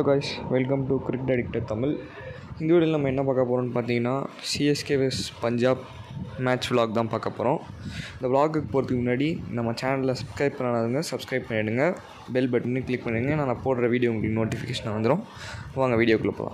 hello guys welcome to cricket addictor Tamil இந்த வீடியோவில் நம்ம என்ன பார்க்க போகிறோம்னு பார்த்தீங்கன்னா CSK vs Punjab match vlog தான் பார்க்க போகிறோம் இந்த vlog-க்கு போகிறதுக்கு முன்னாடி நம்ம சேனலில் சப்ஸ்கிரைப் பண்ணாதவங்க சப்ஸ்கிரைப் பண்ணிவிடுங்க பெல் பட்டனு கிளிக் பண்ணிடுங்க நான் போடுற வீடியோ உங்களுக்கு நோட்டிஃபிகேஷன் வந்துடும் வாங்க வீடியோக்குள்ளே போகலாம்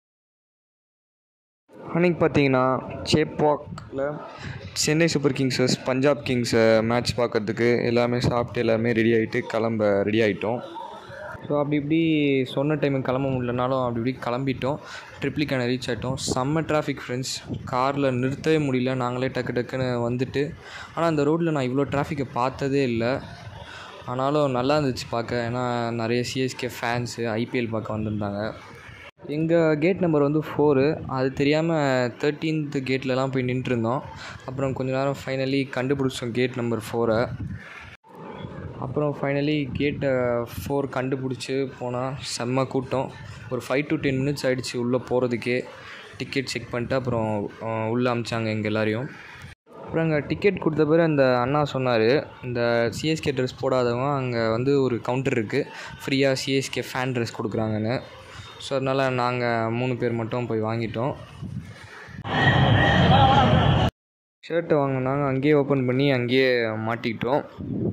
அன்றைக்கி பார்த்தீங்கன்னா சேப்பாக்கில் Chennai Super Kings vs Punjab Kings match பார்க்கறதுக்கு எல்லாமே சாப்பிட்டு எல்லாமே ரெடி ஆகிட்டு கிளம்ப ரெடி ஆகிட்டோம் ஸோ அப்படி இப்படி சொன்ன டைமுக்கு கிளம்ப முடியலனாலும் அப்படி இப்படி கிளம்பிட்டோம் ட்ரிப்ளிக்கான ரீச் ஆகிட்டோம் செம்ம டிராஃபிக் ஃப்ரெண்ட்ஸ் காரில் நிறுத்தவே முடியல நாங்களே டக்கு டக்குன்னு வந்துட்டு ஆனால் அந்த ரோட்டில் நான் இவ்வளோ டிராஃபிக்கை பார்த்ததே இல்லை ஆனாலும் நல்லா இருந்துச்சு பார்க்க ஏன்னா நிறைய சிஎஸ்கே ஃபேன்ஸு ஐபிஎல் பார்க்க வந்திருந்தாங்க எங்கள் கேட் நம்பர் வந்து ஃபோரு அது தெரியாமல் தேர்ட்டீன்த் கேட்லலாம் போய் நின்றுருந்தோம் அப்புறம் கொஞ்ச நேரம் ஃபைனலி கண்டுபிடிச்சோம் கேட் நம்பர் ஃபோரை அப்புறம் ஃபைனலி கேட்டை ஃபோர் கண்டுபிடிச்சி போனால் செம்ம கூட்டம் ஒரு ஃபைவ் டு டென் மினிட்ஸ் ஆகிடுச்சு உள்ளே போகிறதுக்கே டிக்கெட் செக் பண்ணிட்டு அப்புறம் அஹ், உள்ளே அமிச்சாங்க எங்கள் எல்லாரையும் அப்புறம் அங்கே டிக்கெட் கொடுத்த பிறகு அந்த அண்ணா சொன்னார் இந்த சிஎஸ்கே ட்ரெஸ் போடாதவங்க அங்கே வந்து ஒரு கவுண்டர் இருக்குது ஃப்ரீயாக சிஎஸ்கே ஃபேன் ட்ரெஸ் கொடுக்குறாங்கன்னு ஸோ அதனால் நாங்கள் மூணு பேர் மட்டும் போய் வாங்கிட்டோம் ஷர்ட்டை வாங்கினாங்க அங்கேயே ஓப்பன் பண்ணி அங்கேயே மாட்டிக்கிட்டோம்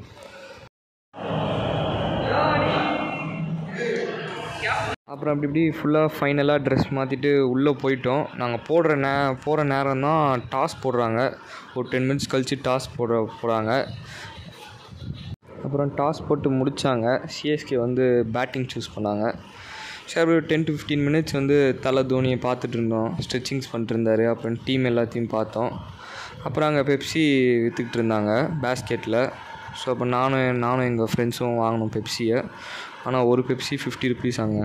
அப்புறம் அப்படி இப்படி ஃபுல்லாக ஃபைனலாக ட்ரெஸ் மாற்றிட்டு உள்ளே போயிட்டோம் நாங்கள் போடுற நே போகிற நேரம் தான் டாஸ் போடுறாங்க ஒரு டென் மினிட்ஸ் கழித்து டாஸ் போடுற போகிறாங்க அப்புறம் டாஸ் போட்டு முடித்தாங்க சிஎஸ்கே வந்து பேட்டிங் சூஸ் பண்ணாங்க சரி ஒரு டென் டு ஃபிஃப்டீன் மினிட்ஸ் வந்து தலை தோனியை பார்த்துட்டு இருந்தோம் ஸ்ட்ரெச்சிங்ஸ் பண்ணிட்டு இருந்தார் அப்புறம் டீம் எல்லாத்தையும் பார்த்தோம் அப்புறம் அங்கே பெப்சி விற்றுக்கிட்டு இருந்தாங்க பேஸ்கெட்டில் ஸோ அப்போ நானும் நானும் எங்கள் ஃப்ரெண்ட்ஸும் வாங்கினோம் பெப்சியை ஆனால் ஒரு பெப்சி ஃபிஃப்டி ருபீஸ் அங்கே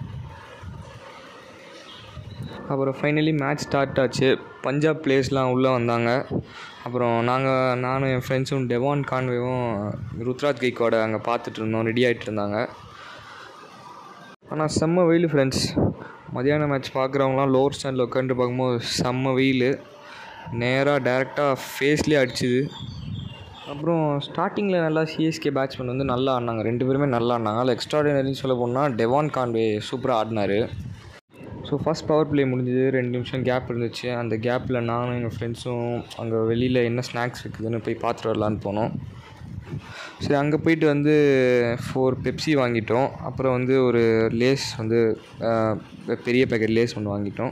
அப்புறம் ஃபைனலி மேட்ச் ஸ்டார்ட் ஆச்சு பஞ்சாப் பிளேயர்ஸ்லாம் உள்ளே வந்தாங்க அப்புறம் நாங்கள் நானும் என் ஃப்ரெண்ட்ஸும் டெவான் கான்வேவும் ருத்ராஜ் கைக்கோட அங்கே பார்த்துட்டு இருந்தோம் ரெடி ஆகிட்டு இருந்தாங்க ஆனால் செம்ம வெயில் ஃப்ரெண்ட்ஸ் மதியான மேட்ச் பார்க்குறவங்களாம் லோவர் ஸ்டாண்டில் உட்காந்து பார்க்கும்போது செம்ம வெயில் நேராக டேரெக்டாக ஃபேஸ்லேயே அடிச்சுது அப்புறம் ஸ்டார்டிங்கில் நல்லா சிஎஸ்கே பேட்ஸ்மேன் வந்து நல்லா ஆடினாங்க ரெண்டு பேருமே நல்லா ஆடினாங்க அதில் எக்ஸ்ட்ராடினரின்னு சொல்ல போனால் டெவான் கான்வே சூப்பராக ஆடினார் ஸோ ஃபஸ்ட் பவர் ப்ளே முடிஞ்சது ரெண்டு நிமிஷம் கேப் இருந்துச்சு அந்த கேப்பில் நானும் எங்கள் ஃப்ரெண்ட்ஸும் அங்கே வெளியில் என்ன ஸ்நாக்ஸ் இருக்குதுன்னு போய் பார்த்துட்டு வரலான்னு போனோம் சரி அங்கே போயிட்டு வந்து ஃபோர் பெப்சி வாங்கிட்டோம் அப்புறம் வந்து ஒரு லேஸ் வந்து அஹ், பெரிய பேக்கெட் லேஸ் ஒன்று வாங்கிட்டோம்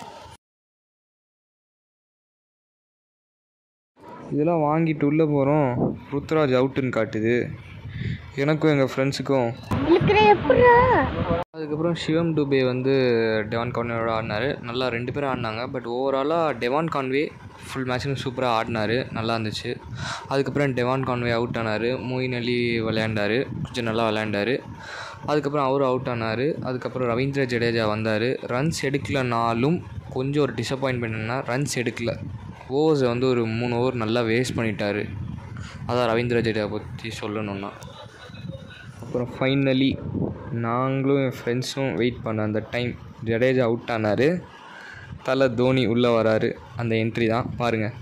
இதெல்லாம் வாங்கிட்டு உள்ளே போகிறோம் ருத்ராஜ் அவுட்டுன்னு காட்டுது எனக்கும் எங்கள் ஃப்ரெண்ட்ஸுக்கும் அதுக்கப்புறம் சிவம் டுபே வந்து டெவான் கான்வேயோட ஆடினார் நல்லா ரெண்டு பேரும் ஆடினாங்க பட் ஓவராலாக டெவான் கான்வே ஃபுல் மேட்சும் சூப்பராக ஆடினார் நல்லா இருந்துச்சு அதுக்கப்புறம் டெவான் கான்வே அவுட் ஆனார் மொயின் அலி விளையாண்டார் கொஞ்சம் நல்லா விளையாண்டார் அதுக்கப்புறம் அவரும் அவுட் ஆனார் அதுக்கப்புறம் ரவீந்திர ஜடேஜா வந்தார் ரன்ஸ் எடுக்கலனாலும் கொஞ்சம் ஒரு டிசப்பாயின்மெண்ட்னா ரன்ஸ் எடுக்கல ஓவர்ஸை வந்து ஒரு மூணு ஓவர் நல்லா வேஸ்ட் பண்ணிட்டாரு அதான் ரவீந்திர ஜடேஜா பற்றி சொல்லணுன்னா அப்புறம் ஃபைனலி நாங்களும் என் ஃப்ரெண்ட்ஸும் வெயிட் பண்ண அந்த டைம் ஜடேஜா அவுட் ஆனார் தலை தோனி உள்ளே வராரு அந்த என்ட்ரி தான் பாருங்கள்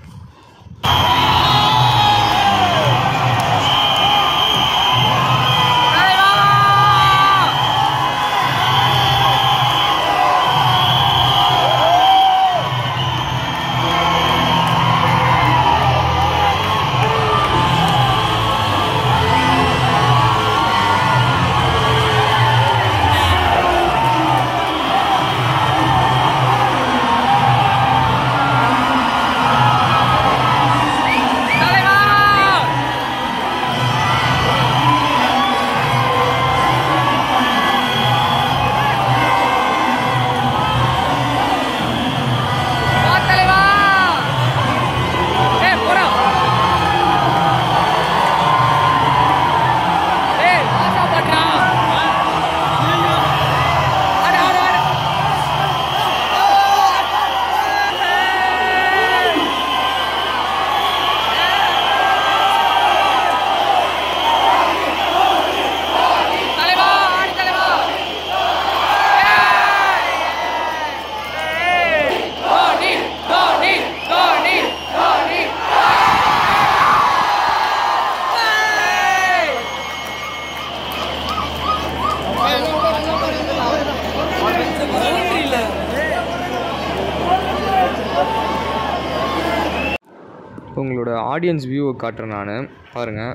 உங்களோட ஆடியன்ஸ் வியூவை காட்டுறேன் நான் பாருங்கள்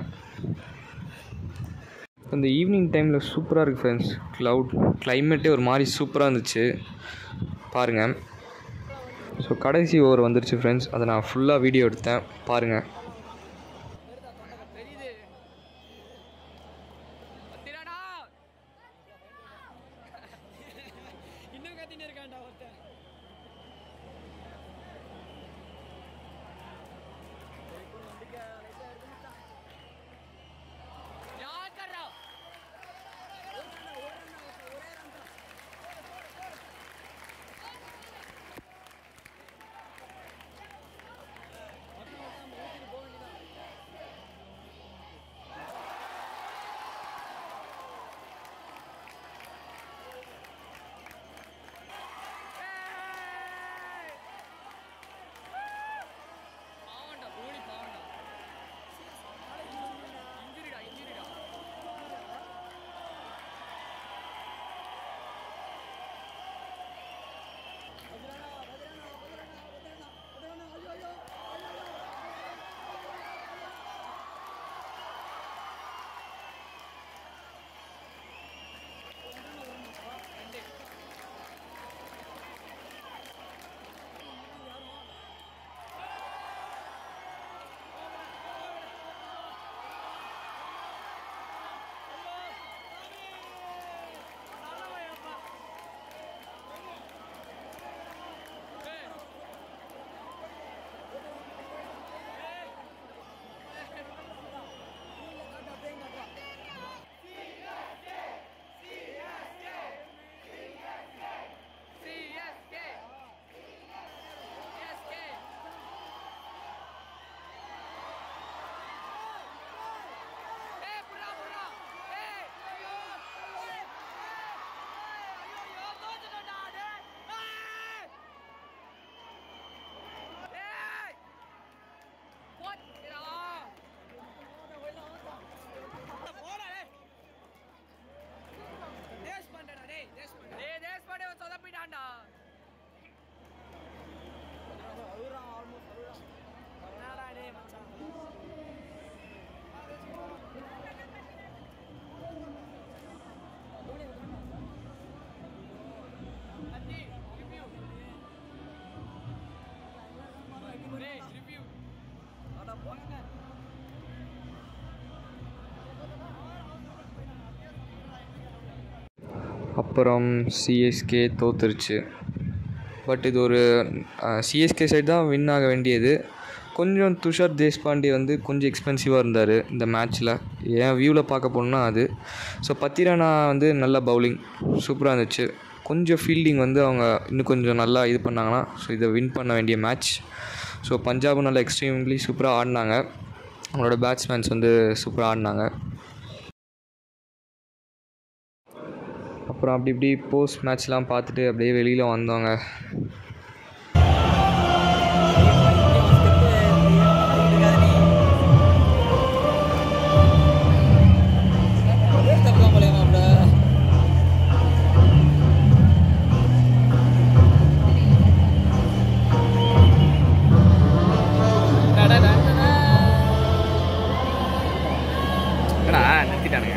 இந்த ஈவினிங் டைமில் சூப்பராக இருக்குது ஃப்ரெண்ட்ஸ் க்ளவுட் கிளைமேட்டே ஒரு மாதிரி சூப்பராக இருந்துச்சு பாருங்கள் ஸோ கடைசி ஓவர் வந்துருச்சு ஃப்ரெண்ட்ஸ் அதை நான் ஃபுல்லாக வீடியோ எடுத்தேன் பாருங்கள் இன்னும் கத்தின்னு இருக்கான்டா ஒருத்தன் பாவண்டா தோனி பாவண்டா இன்ஜுரிடா இன்ஜுரிடா சிஎஸ்கே சிஎஸ்கே ஏய் புறா புறா ஏய் ஐயோ ஐயோ தோத்துட்டடா டேய் ஏய் போடா போடா டேய் தேஷ் பண்றடா டேய் தேஷ் பண்ற டேய் தேஷ் பண்ணி சொதப்பிட்டான்டா என்னடா டேய் மச்சான் அண்ணி ரிவ்யூ டேய் ரிவ்யூ அட போங்க அப்புறம் சிஎஸ்கே தோத்துருச்சு பட் இது ஒரு சிஎஸ்கே சைடு தான் வின் ஆக வேண்டியது கொஞ்சம் துஷார் தேஷ்பாண்டே வந்து கொஞ்சம் எக்ஸ்பென்சிவாக இருந்தார் இந்த மேட்ச்சில் என் வியூவில் பார்க்க போனோம்னா அது ஸோ பத்திரானா வந்து நல்ல பவுலிங் சூப்பராக இருந்துச்சு கொஞ்சம் ஃபீல்டிங் வந்து அவங்க இன்னும் கொஞ்சம் நல்லா இது பண்ணாங்கன்னா ஸோ இதை வின் பண்ண வேண்டிய மேட்ச் ஸோ பஞ்சாபும் நல்லா எக்ஸ்ட்ரீம்லி சூப்பராக ஆடினாங்க அவங்களோட பேட்ஸ்மேன்ஸ் வந்து சூப்பராக ஆடினாங்க அப்புறம் அப்படி இப்படி போஸ்ட் மேட்ச்லாம் பார்த்துட்டு அப்படியே வெளியில் வந்தோங்க என்னடா நிறுத்திட்டானுங்க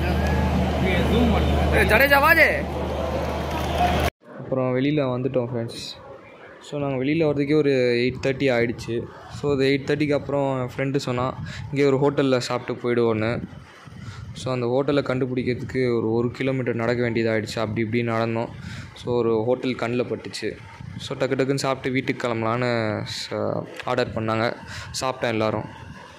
ஜடேஜாவாஜே அப்புறம் வெளியில் வந்துட்டோம் ஃப்ரெண்ட்ஸ் ஸோ நாங்கள் வெளியில் வரதுக்கே ஒரு எயிட் தேர்ட்டி ஆகிடுச்சு ஸோ அது எயிட் தேர்ட்டிக்கு அப்புறம் என் ஃப்ரெண்டு சொன்னான் இங்கே ஒரு ஹோட்டலில் சாப்பிட்டு போயிடுவோன்னு ஸோ அந்த ஹோட்டலை கண்டுபிடிக்கிறதுக்கு ஒரு ஒரு கிலோமீட்டர் நடக்க வேண்டியதாகிடுச்சு அப்படி இப்படி நடந்தோம் ஸோ ஒரு ஹோட்டல் கண்ணில் பட்டுச்சு ஸோ டக்கு டக்குன்னு சாப்பிட்டு வீட்டுக்கு கிளம்பலான்னு ஆர்டர் பண்ணாங்க சாப்பிட்டேன் எல்லோரும்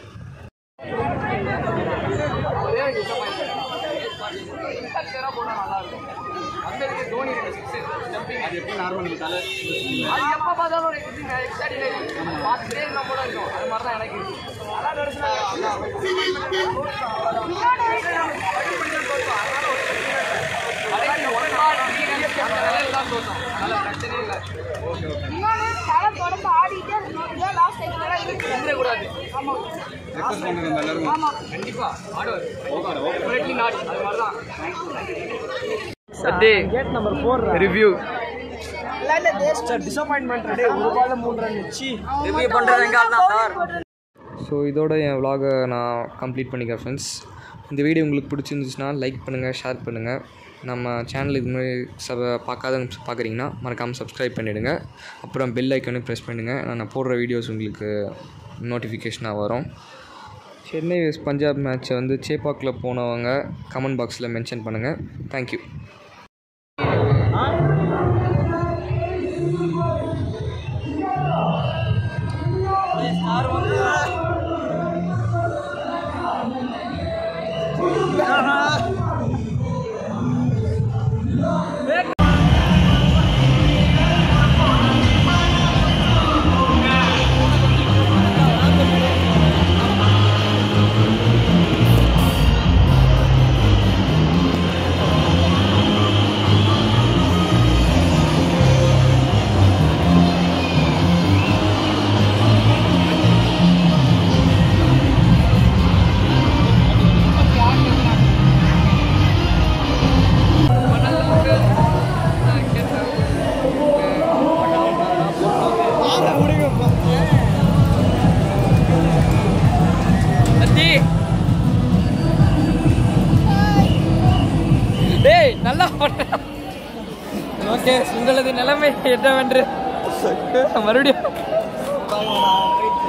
அது எப்ப பார்த்தாலும் ஒரு எக்ஸ்ட்ரா பார்த்துட்டே இருந்தா போல இருக்கும் அது மாதிரி தான் எனக்கு இருக்கு இன்னொன்னு தலை தொடர்ந்து ஆடிட்டே இருக்கணும் இதான் லாஸ்ட் டைம் இருக்கு கூடாது ஆமா ஆமா கண்டிப்பா ஆடுவார் டெஃபினெட்லி நாட் அது மாதிரி தான் சட்டே gate number four review disappointment ஒரு பால் மூணு ரன் வச்சு ரிவ்யூ பண்றது எங்க ஆள் தான் சார் ஸோ இதோட என் vlog-அ நான் கம்ப்ளீட் பண்ணிக்கிறேன் ஃப்ரெண்ட்ஸ் இந்த வீடியோ உங்களுக்கு பிடிச்சிருந்துச்சுன்னா லைக் பண்ணுங்கள் ஷேர் பண்ணுங்கள் நம்ம சேனல் இது மாதிரி சப பார்க்காதவங்க பார்க்குறீங்கன்னா மறக்காமல் சப்ஸ்கிரைப் பண்ணிவிடுங்க அப்புறம் பெல் ஐக்கனையும் ப்ரெஸ் பண்ணுங்கள் நான் போடுற வீடியோஸ் உங்களுக்கு நோட்டிஃபிகேஷனாக வரும் சென்னை வெஸ்ட் பஞ்சாப் மேட்ச்சை வந்து சேப்பாக்கில் போனவங்க கமெண்ட் பாக்ஸில் மென்ஷன் பண்ணுங்கள் தேங்க்யூ அத்தி டேய் நல்லா பண்ண ஓகே உங்களது நிலைமை என்னவென்று மறுபடியும்